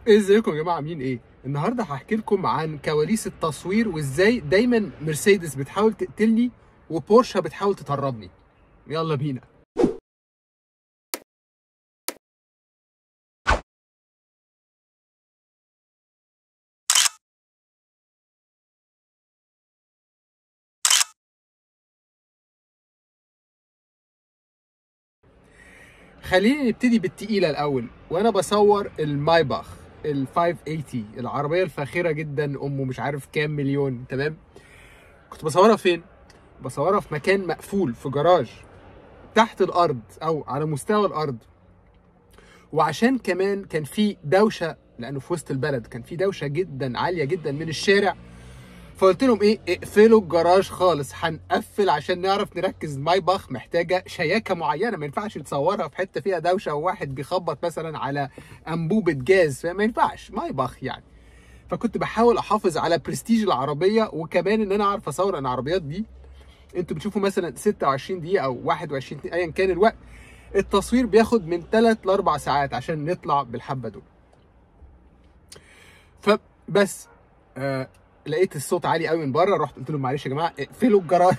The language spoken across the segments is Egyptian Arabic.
ازيكم يا جماعه عاملين ايه النهارده هحكي لكم عن كواليس التصوير وازاي دايما مرسيدس بتحاول تقتلني وبورشه بتحاول تطربني يلا بينا خلينا نبتدي بالتقيله الاول وانا بصور المايباخ ال 580 العربيه الفاخره جدا امه مش عارف كام مليون تمام كنت بصورها فين بصورها في مكان مقفول في جراج تحت الارض او على مستوى الارض وعشان كمان كان في دوشه لانه في وسط البلد كان في دوشه جدا عاليه جدا من الشارع فقلت لهم ايه اقفلوا الجراج خالص هنقفل عشان نعرف نركز مايباخ محتاجه شياكه معينه ما ينفعش تصورها في حته فيها دوشه وواحد بيخبط مثلا على انبوبه جاز فما ينفعش مايباخ يعني فكنت بحاول احافظ على برستيج العربيه وكمان ان انا اعرف اصور ان العربيات دي انتوا بتشوفوا مثلا 26 دقيقه او 21 دقيقه ايا كان الوقت التصوير بياخد من 3 ل 4 ساعات عشان نطلع بالحبه دول فبس آه لقيت الصوت عالي قوي من بره رحت قلت لهم معلش يا جماعه اقفلوا الجراج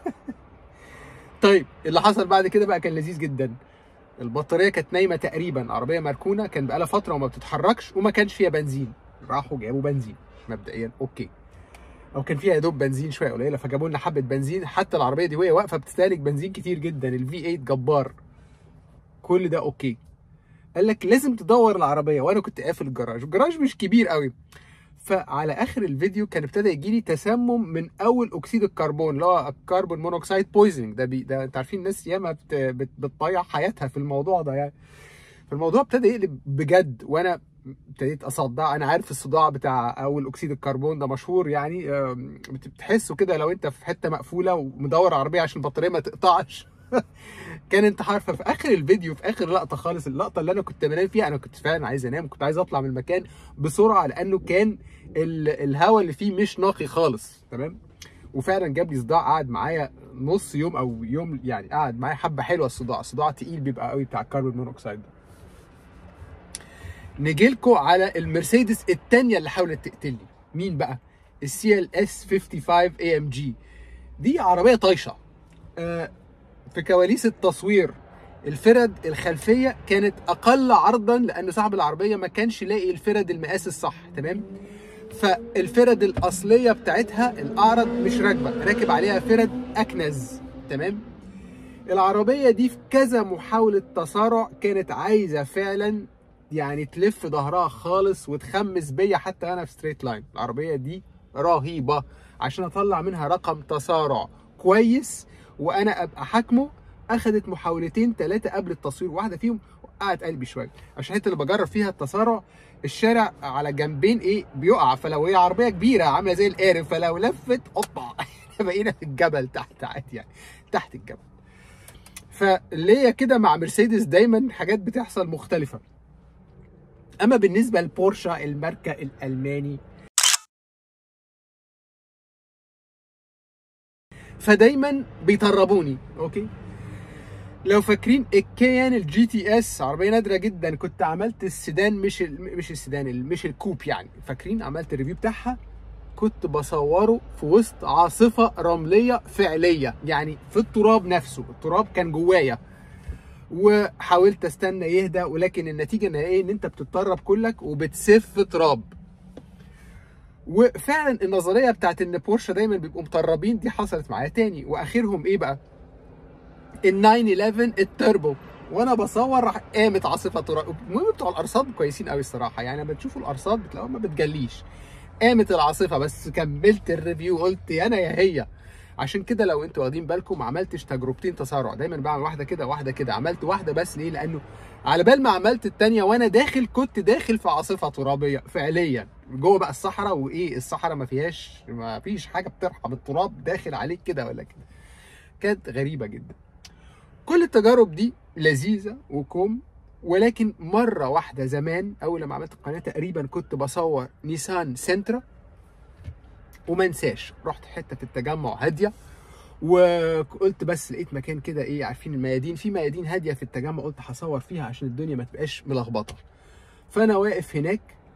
طيب اللي حصل بعد كده بقى كان لذيذ جدا البطاريه كانت نايمه تقريبا عربيه مركونه كان بقالها فتره وما بتتحركش وما كانش فيها بنزين راحوا جابوا بنزين مبدئيا اوكي او كان فيها يا دوب بنزين شويه قليله فجابوا لنا حبه بنزين حتى العربيه دي وهي واقفه بتستهلك بنزين كتير جدا الفي 8 جبار كل ده اوكي قال لك لازم تدور العربيه وانا كنت قافل الجراج الجراج مش كبير قوي فعلى اخر الفيديو كان ابتدى يجي لي تسمم من اول اكسيد الكربون اللي هو الكربون مونوكسيد بويزنج ده بي ده انت عارفين الناس ياما بت بت بتضيع حياتها في الموضوع ده يعني فالموضوع ابتدى يقلب بجد وانا ابتديت اصدع انا عارف الصداع بتاع اول اكسيد الكربون ده مشهور يعني بتحسه كده لو انت في حته مقفوله ومدور عربيه عشان البطاريه ما تقطعش كان انتحار ففي اخر الفيديو في اخر لقطه خالص اللقطه اللي انا كنت بنام فيها انا كنت فعلا عايز انام كنت عايز اطلع من المكان بسرعه لانه كان الهواء اللي فيه مش نقي خالص تمام وفعلا جاب لي صداع قعد معايا نص يوم او يوم يعني قعد معايا حبه حلوه الصداع الصداع تقيل بيبقى قوي بتاع الكربون مونوكسيد ده نيجي لكم على المرسيدس الثانيه اللي حاولت تقتلني مين بقى السي ال اس 55 اي ام جي دي عربيه طايشه آه في كواليس التصوير الفرد الخلفيه كانت اقل عرضا لان صاحب العربيه ما كانش لاقي الفرد المقاس الصح تمام فالفرد الاصليه بتاعتها الاعرض مش راكبه راكب عليها فرد اكنز تمام العربيه دي في كذا محاوله تسارع كانت عايزه فعلا يعني تلف ظهرها خالص وتخمس بيا حتى انا في ستريت لاين العربيه دي رهيبه عشان اطلع منها رقم تسارع كويس وانا ابقى حاكمه اخذت محاولتين ثلاثه قبل التصوير واحده فيهم وقعت قلبي شويه عشان الحته اللي بجرب فيها التسارع الشارع على جنبين ايه بيقع فلو هي عربيه كبيره عامله زي القارب فلو لفت اوبا بقينا في الجبل تحت عادي يعني تحت الجبل فليا كده مع مرسيدس دايما حاجات بتحصل مختلفه اما بالنسبه لبورشا الماركه الالماني فدايما بيطربوني اوكي لو فاكرين الكيان الجي تي اس عربيه نادره جدا كنت عملت السيدان مش ال مش السيدان مش الكوب يعني فاكرين عملت الريفيو بتاعها كنت بصوره في وسط عاصفه رمليه فعليه يعني في التراب نفسه التراب كان جوايا وحاولت استنى يهدى ولكن النتيجه النهائيه ان انت بتتطرب كلك وبتسف تراب وفعلا النظريه بتاعت ان بورشه دايما بيبقوا مطربين دي حصلت معايا تاني واخرهم ايه بقى ال 911 التربو وانا بصور راح قامت عاصفه تراب المهم بتوع الارصاد كويسين قوي الصراحه يعني لما تشوفوا الارصاد بتلاقوها ما بتجليش قامت العاصفه بس كملت الريفيو قلت انا يا هي عشان كده لو انتوا واخدين بالكم ما عملتش تجربتين تسارع دايما بعمل واحده كده واحده كده عملت واحده بس ليه لانه على بال ما عملت الثانيه وانا داخل كنت داخل في عاصفه ترابيه فعليا جوه بقى الصحراء وايه الصحراء ما فيهاش ما فيش حاجه بترحم التراب داخل عليك كده ولا كده كانت غريبه جدا كل التجارب دي لذيذه وكوم ولكن مره واحده زمان اول لما عملت القناه تقريبا كنت بصور نيسان سنترا وما انساش رحت حته في التجمع هاديه وقلت بس لقيت مكان كده ايه عارفين الميادين في ميادين هاديه في التجمع قلت هصور فيها عشان الدنيا ما تبقاش ملخبطه فانا واقف هناك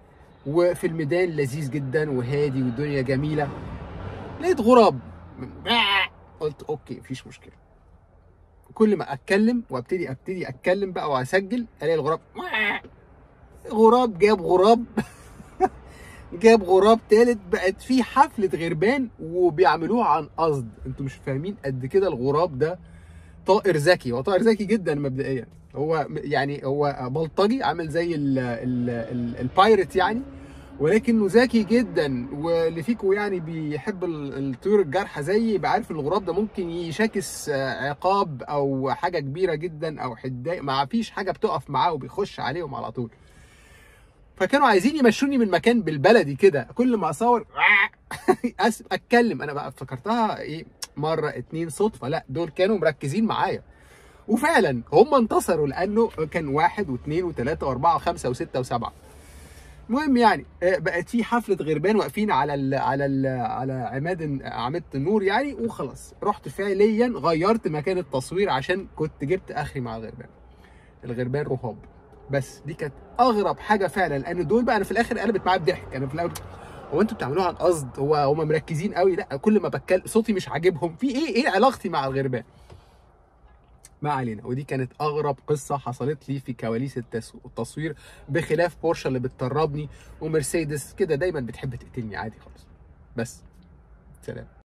وفي الميدان لذيذ جدا وهادي والدنيا جميله لقيت غراب قلت اوكي مفيش مشكله كل ما اتكلم وابتدي ابتدي اتكلم بقى واسجل الاقي الغراب غراب جاب غراب جاب غراب تالت بقت في حفله غربان وبيعملوها عن قصد انتوا مش فاهمين قد كده الغراب ده طائر ذكي هو طائر ذكي جدا مبدئيا هو يعني هو بلطجي عامل زي ال ال ال البايرت يعني ولكنه ذكي جدا واللي فيكم يعني بيحب ال- الطيور الجارحه زيي يبقى عارف ان الغراب ده ممكن يشاكس آه، عقاب او حاجه كبيره جدا او حدايه ما فيش حاجه بتقف معاه وبيخش عليهم على طول فكانوا عايزين يمشوني من مكان بالبلدي كده كل ما اصور أس- اتكلم انا بقى افتكرتها ايه مره اتنين صدفه لا دول كانوا مركزين معايا وفعلا هم انتصروا لانه كان واحد واثنين وثلاثه واربعه وخمسه وسته وسبعه المهم يعني آه، بقت في حفله غربان واقفين على ال على ال على عماد عماده النور يعني وخلاص رحت فعليا غيرت مكان التصوير عشان كنت جبت اخري مع الغربان الغربان رهاب بس دي كانت اغرب حاجه فعلا لان دول بقى انا في الاخر قلبت معايا بضحك انا في الاول هو انتوا بتعملوها عن قصد هو هم مركزين قوي لا كل ما بتكلم صوتي مش عاجبهم في ايه ايه علاقتي مع الغربان ما علينا ودي كانت اغرب قصه حصلت لي في كواليس التس- التصوير بخلاف بورشه اللي بتطربني ومرسيدس كده دايما بتحب تقتلني عادي خالص بس سلام